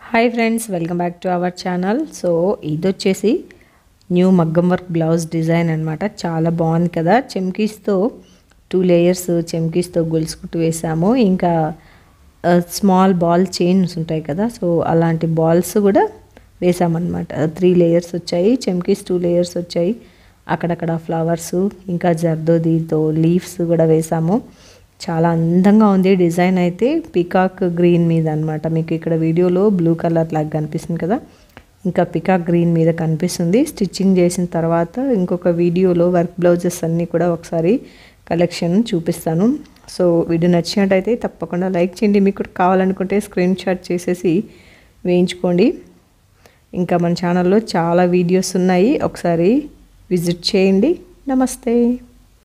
hi friends welcome back to our channel so ఇది వచ్చేసి new మగ్గం వర్క్ బ్లౌజ్ డిజైన్ అనమాట చాలా బాగుంది కదా చెమ్కీస్తో టూ లేయర్స్ చెమ్కీస్తో గొలుసు కుట్టు వేసాము ఇంకా స్మాల్ బాల్ చైన్స్ ఉంటాయి కదా సో అలాంటి బాల్స్ కూడా వేసామన్నమాట త్రీ లేయర్స్ వచ్చాయి చెమ్కీస్ టూ లేయర్స్ వచ్చాయి అక్కడక్కడ ఫ్లవర్స్ ఇంకా జర్దోదీతో లీవ్స్ కూడా వేసాము చాలా అందంగా ఉంది డిజైన్ అయితే పికాక్ గ్రీన్ మీద అనమాట మీకు ఇక్కడ వీడియోలో బ్లూ కలర్ లాగా కనిపిస్తుంది కదా ఇంకా పికాక్ గ్రీన్ మీద కనిపిస్తుంది స్టిచ్చింగ్ చేసిన తర్వాత ఇంకొక వీడియోలో వర్క్ బ్లౌజెస్ అన్నీ కూడా ఒకసారి కలెక్షన్ చూపిస్తాను సో వీడియో నచ్చినట్టయితే తప్పకుండా లైక్ చేయండి మీకు కూడా కావాలనుకుంటే స్క్రీన్ షాట్ చేసేసి వేయించుకోండి ఇంకా మన ఛానల్లో చాలా వీడియోస్ ఉన్నాయి ఒకసారి విజిట్ చేయండి నమస్తే